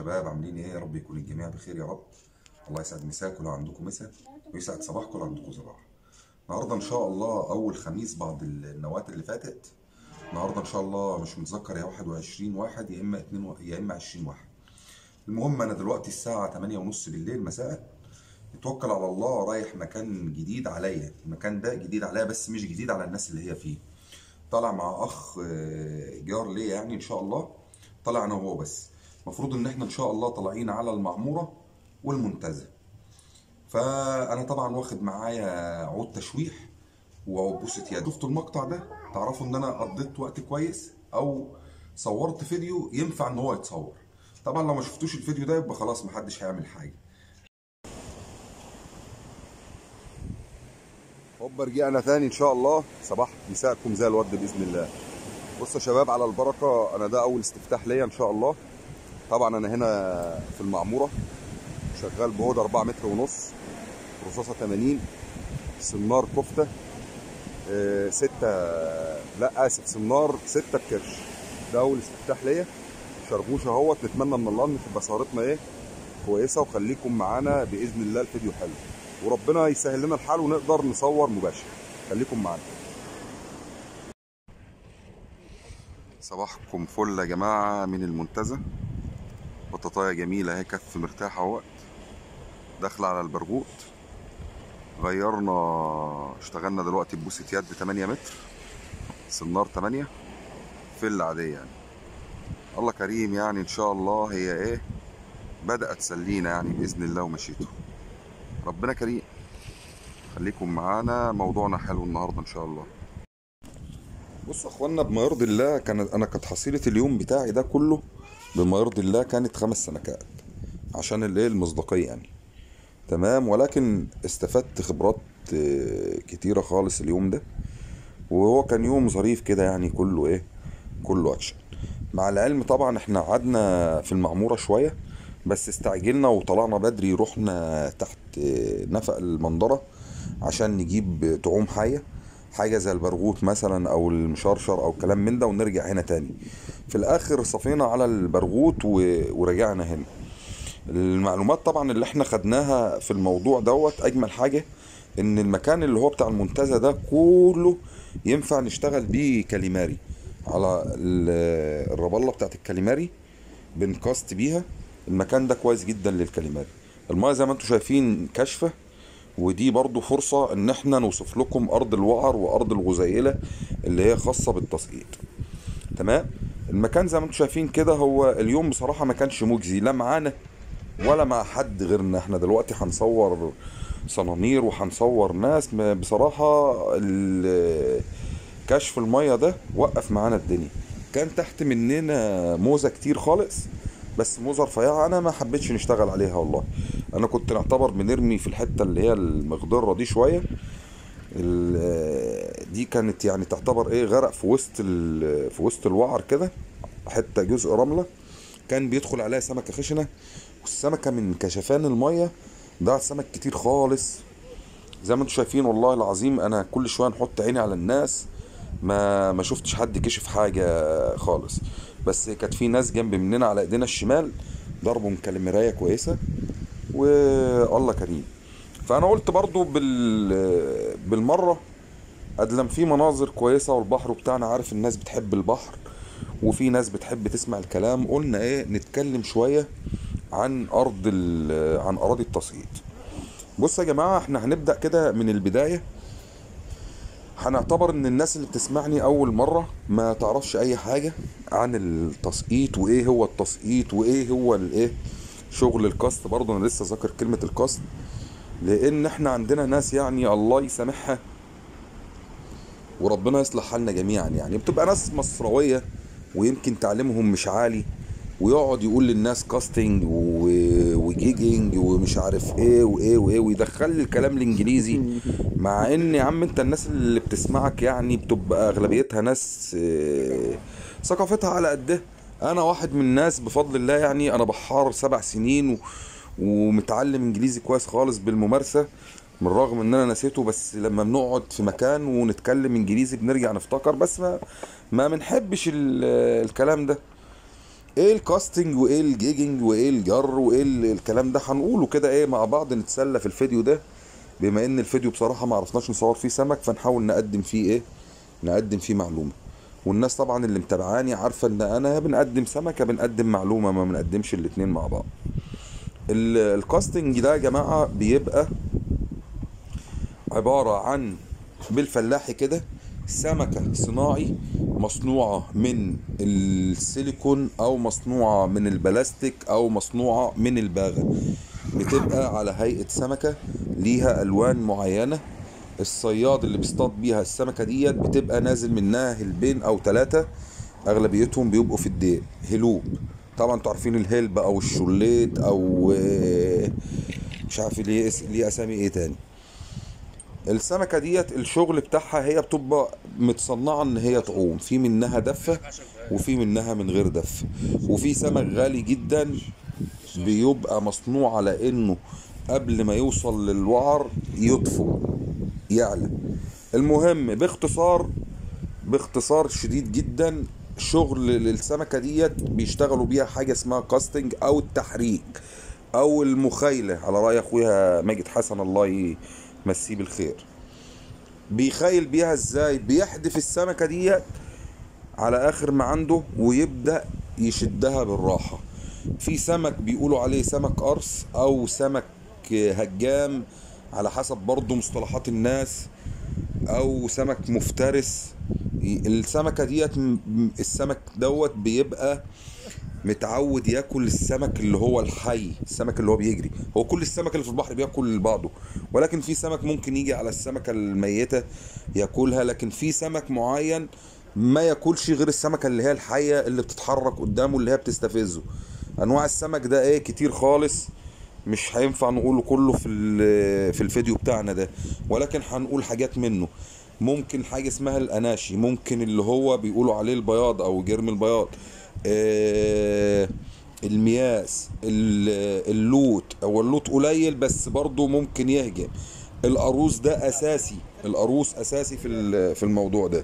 شباب عاملين ايه يا رب يكون الجميع بخير يا رب الله يسعد مساكم لو عندكم مسا ويسعد صباحكم لو عندكم صباح النهارده ان شاء الله اول خميس بعد النواه اللي فاتت النهارده ان شاء الله مش متذكر يا 21 واحد يا اما 2 و... يا اما 20 واحد المهم انا دلوقتي الساعه 8 ونص بالليل مساء اتوكل على الله رايح مكان جديد عليا المكان ده جديد عليا بس مش جديد على الناس اللي هي فيه طالع مع اخ آه، جار ليا يعني ان شاء الله طالع انا وهو بس المفروض ان احنا ان شاء الله طالعين على المعموره والمنتزه فانا طبعا واخد معايا عود تشويح وبوسه يد شفتوا المقطع ده تعرفوا ان انا قضيت وقت كويس او صورت فيديو ينفع ان هو يتصور طبعا لو ما شفتوش الفيديو ده يبقى خلاص محدش هيعمل حاجه هوبا رجعنا تاني ان شاء الله صباح مساءكم زي الورد باذن الله بصوا يا شباب على البركه انا ده اول استفتاح ليا ان شاء الله طبعا انا هنا في المعموره شغال بعود 4 متر ونص رصاصه 80 سمار كفته آه، ستة لا اسف سمار ستة بكرش ده اول استفتاح ليا شربوش اهوت نتمنى من الله ان تبقى سهرتنا ايه كويسه وخليكم معانا باذن الله الفيديو حلو وربنا يسهل لنا الحال ونقدر نصور مباشر خليكم معانا صباحكم فل يا جماعه من المنتزه بطاطايه جميله اهي كف مرتاح اهوت داخله على البرغوث غيرنا اشتغلنا دلوقتي ببوسة يد 8 متر سنار 8 فل عادية يعني الله كريم يعني ان شاء الله هي ايه بدأت تسلينا يعني بإذن الله ومشيته ربنا كريم خليكم معانا موضوعنا حلو النهارده ان شاء الله بصوا يا اخوانا بما يرضي الله كانت انا كانت حصيله اليوم بتاعي ده كله بما يرضي الله كانت خمس سمكات عشان الايه المصداقيه يعني تمام ولكن استفدت خبرات آه، كتيره خالص اليوم ده وهو كان يوم ظريف كده يعني كله ايه كله اكشن مع العلم طبعا احنا قعدنا في المعموره شويه بس استعجلنا وطلعنا بدري رحنا تحت آه، نفق المنظره عشان نجيب طعوم حيه حاجه زي البرغوث مثلا او المشرشر او كلام من ده ونرجع هنا تاني في الاخر صفينا على البرغوث و- ورجعنا هنا المعلومات طبعا اللي احنا خدناها في الموضوع دوت اجمل حاجه ان المكان اللي هو بتاع المنتزه ده كله ينفع نشتغل بيه كاليماري على ال- الربله بتاعت الكاليماري بنكاست بيها المكان ده كويس جدا للكاليماري المايه زي ما انتم شايفين كاشفه ودي برضو فرصة ان احنا نوصف لكم ارض الوعر وارض الغزيلة اللي هي خاصة بالتسقيط تمام المكان زي ما انتم شايفين كده هو اليوم بصراحة ما كانش مجزي لا معانا ولا مع حد غيرنا احنا دلوقتي هنصور صنانير وهنصور ناس ما- بصراحة ال- كشف المية ده وقف معانا الدنيا كان تحت مننا موزة كتير خالص بس موزة رفيعة انا ما حبيتش نشتغل عليها والله انا كنت نعتبر بنرمي في الحتة اللي هي المخضرة دي شوية ال- دي كانت يعني تعتبر ايه غرق في وسط ال- في وسط الوعر كده حتة جزء رملة كان بيدخل عليها سمكة خشنة والسمكة من كشفان المية ضاع سمك كتير خالص زي ما انتم شايفين والله العظيم انا كل شويه نحط عيني على الناس ما ما شفتش حد كشف حاجه خالص بس كانت في ناس جنب مننا على ايدينا الشمال ضربوا مكالمرايه كويسه والله كريم فانا قلت برضو بال بالمره ادلم في مناظر كويسه والبحر بتاعنا عارف الناس بتحب البحر وفي ناس بتحب تسمع الكلام قلنا ايه نتكلم شويه عن ارض ال- عن اراضي التسقيط بص يا جماعة احنا هنبدأ كده من البداية هنعتبر ان الناس اللي بتسمعني اول مرة ما تعرفش اي حاجة عن التسقيط وايه هو التسقيط وايه هو الايه شغل الكاست برضه انا لسه ذاكر كلمة الكاست لان احنا عندنا ناس يعني الله يسامحها وربنا يصلح حالنا جميعا يعني بتبقى ناس مصروية ويمكن تعليمهم مش عالي ويقعد يقول للناس كاستنج و- وجيجنج ومش عارف ايه وايه وايه ويدخل لي الكلام الانجليزي مع ان يا عم انت الناس اللي بتسمعك يعني بتبقى اغلبيتها ناس آه، ثقافتها على قدها انا واحد من الناس بفضل الله يعني انا بحار سبع سنين و... ومتعلم انجليزي كويس خالص بالممارسة من رغم ان انا نسيته بس لما بنقعد في مكان ونتكلم انجليزي بنرجع نفتكر بس ما ما بنحبش ال- الكلام ده ايه الكاستنج وايه الجيجنج وايه الجر وايه ال- الكلام ده هنقوله كده ايه مع بعض نتسلى في الفيديو ده بما ان الفيديو بصراحه ما عرفناش نصور فيه سمك فنحاول نقدم فيه ايه نقدم فيه معلومه والناس طبعا اللي متابعاني عارفه ان انا بنقدم سمكه بنقدم معلومه ما بنقدمش الاتنين مع بعض ال- الكاستنج ده يا جماعه بيبقى عباره عن بالفلاحي كده سمكة صناعي مصنوعة من السيليكون أو مصنوعة من البلاستيك أو مصنوعة من الباغة بتبقى على هيئة سمكة ليها ألوان معينة الصياد اللي بيصطاد بيها السمكة ديت بتبقى نازل منها هلبين أو ثلاثة أغلبيتهم بيبقوا في الديل هلوب طبعا انتوا عارفين الهلب أو الشليت أو آه، مش عارف ليه اس- ليه أسامي إيه تاني السمكة ديت الشغل بتاعها هي بتبقى متصنعة ان هي تعوم في منها دفة وفي منها من غير دفة وفي سمك غالي جدا بيبقى مصنوع على انه قبل ما يوصل للوعر يطفو يعلى المهم باختصار باختصار شديد جدا شغل للسمكة ديت بيشتغلوا بيها حاجة اسمها كاستنج او التحريك او المخايلة على رأي اخويا ماجد حسن الله يمسيه بالخير بيخيل بيها ازاي بيحدف السمكة ديت على اخر ما عنده ويبدأ يشدها بالراحة في سمك بيقولوا عليه سمك قرص او سمك هجام على حسب برضه مصطلحات الناس او سمك مفترس السمكة ديت م- م- السمك دوت بيبقى متعود ياكل السمك اللي هو الحي السمك اللي هو بيجري هو كل السمك اللي في البحر بياكل بعضه ولكن في سمك ممكن يجي على السمكة الميتة ياكلها لكن في سمك معين ما ياكلش غير السمكة اللي هي الحية اللي بتتحرك قدامه اللي هي بتستفزه انواع السمك ده ايه كتير خالص مش هينفع نقوله كله في ال- في الفيديو بتاعنا ده ولكن هنقول حاجات منه ممكن حاجة اسمها الأناشي ممكن اللي هو بيقولوا عليه البياض أو جرم البياض آه، المياس ال- اللوت هو اللوت قليل بس برضه ممكن يهجم القاروص ده أساسي القاروص أساسي في ال- في الموضوع ده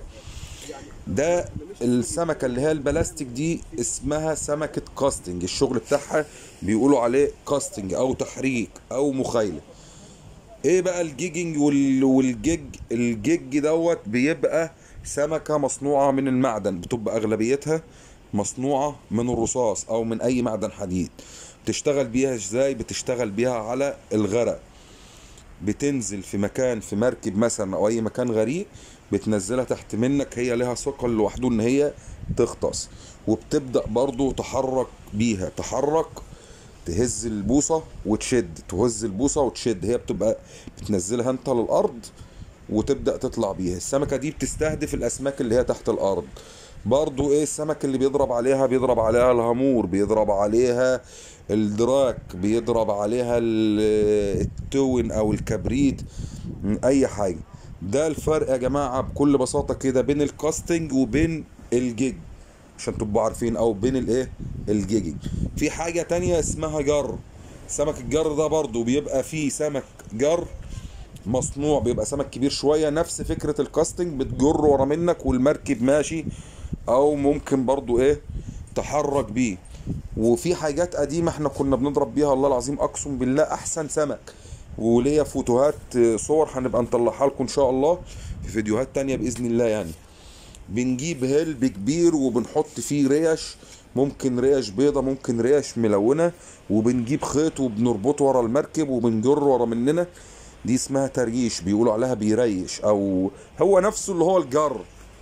ده السمكة اللي هي البلاستيك دي اسمها سمكة كاستنج الشغل بتاعها بيقولوا عليه كاستنج او تحريك او مخايلة ايه بقى الجيجنج وال- والجيج الجيج دوت بيبقى سمكة مصنوعة من المعدن بتبقى اغلبيتها مصنوعة من الرصاص او من اي معدن حديد بتشتغل بيها ازاي بتشتغل بيها على الغرق بتنزل في مكان في مركب مثلا او اي مكان غريق بتنزلها تحت منك هي لها ثقل لوحده ان هي تغطس وبتبدا برضو تحرك بيها تحرك تهز البوصه وتشد تهز البوصه وتشد هي بتبقى بتنزلها انت للارض وتبدا تطلع بيها السمكه دي بتستهدف الاسماك اللي هي تحت الارض برضو ايه السمك اللي بيضرب عليها بيضرب عليها الهامور بيضرب عليها الدراك بيضرب عليها ال- التون او الكبريت م، اي حاجه ده الفرق يا جماعه بكل بساطه كده بين الكاستنج وبين الجيج عشان تبقوا عارفين او بين الايه الجيجنج في حاجه تانية اسمها جر سمك الجر ده برضو بيبقى فيه سمك جر مصنوع بيبقى سمك كبير شويه نفس فكره الكاستنج بتجر ورا منك والمركب ماشي او ممكن برضو ايه تحرك بيه وفي حاجات قديمه احنا كنا بنضرب بيها الله العظيم اقسم بالله احسن سمك وليا فوتوهات آه، صور هنبقى نطلعها لكم ان شاء الله في فيديوهات تانية باذن الله يعني بنجيب هلب كبير وبنحط فيه ريش ممكن ريش بيضة ممكن ريش ملونة وبنجيب خيط وبنربطه ورا المركب وبنجر ورا مننا دي اسمها تريش بيقولوا عليها بيريش او هو نفسه اللي هو الجر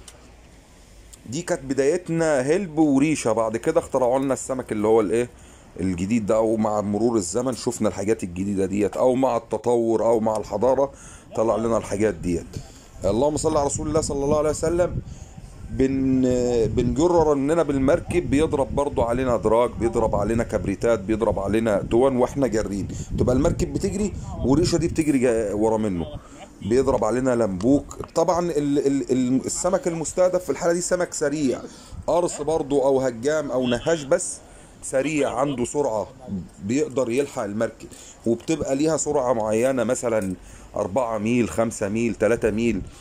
دي كانت بدايتنا هلب وريشه بعد كده اخترعوا لنا السمك اللي هو الايه الجديد ده او مع مرور الزمن شفنا الحاجات الجديده ديت او مع التطور او مع الحضاره طلع لنا الحاجات ديت اللهم صل على رسول الله صلى الله عليه وسلم بن بنجر رننا بالمركب بيضرب برضو علينا دراج بيضرب علينا كبريتات بيضرب علينا دون واحنا جارين تبقى المركب بتجري والريشه دي بتجري جا- ورا منه بيضرب علينا لمبوك طبعا ال ال ال السمك المستهدف في الحاله دي سمك سريع قرص برضو او هجام او نهاش بس سريع عنده سرعة بيقدر يلحق المركب وبتبقى ليها سرعة معينة مثلا أربعة ميل خمسة ميل تلاتة ميل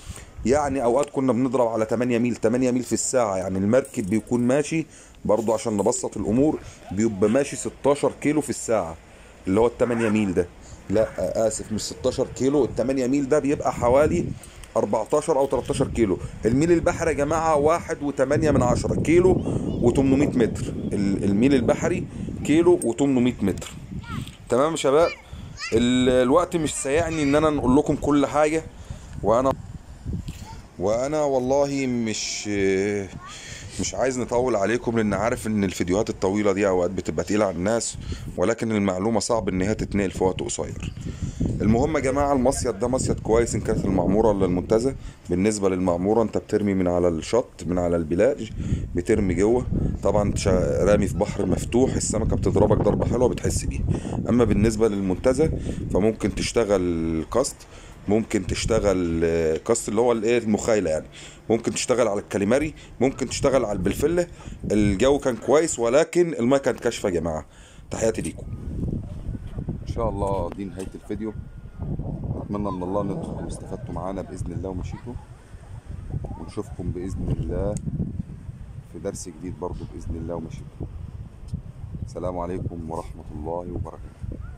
يعني اوقات كنا بنضرب على 8 ميل 8 ميل في الساعه يعني المركب بيكون ماشي برضو عشان نبسط الامور بيبقى ماشي 16 كيلو في الساعه اللي هو ال 8 ميل ده لا اسف مش 16 كيلو ال 8 ميل ده بيبقى حوالي 14 او 13 كيلو الميل البحري يا جماعه واحد وتمانية من عشرة كيلو و800 متر ال- الميل البحري كيلو و800 متر تمام يا شباب ال- الوقت مش سايعني ان انا نقول لكم كل حاجه وانا وانا والله مش مش عايز نطول عليكم لان عارف ان الفيديوهات الطويله دي اوقات بتبقى تقيله على الناس ولكن المعلومه صعب ان هي تتنقل في وقت قصير المهم يا جماعه المصيد ده مصيد كويس ان كانت المعموره ولا المنتزه بالنسبه للمعموره انت بترمي من على الشط من على البلاج بترمي جوه طبعا تشا- رامي في بحر مفتوح السمكه بتضربك ضربه حلوه بتحس بيها اما بالنسبه للمنتزه فممكن تشتغل كاست ممكن تشتغل آه، كاست اللي هو الايه المخايله يعني ممكن تشتغل على الكاليماري ممكن تشتغل على البلفله الجو كان كويس ولكن المايه كانت كاشفه يا جماعه تحياتي ليكم ان شاء الله دي نهايه الفيديو اتمنى ان الله ان انتم استفدتوا معانا باذن الله ومشيتوا ونشوفكم باذن الله في درس جديد برضو باذن الله ومشيتوا السلام عليكم ورحمه الله وبركاته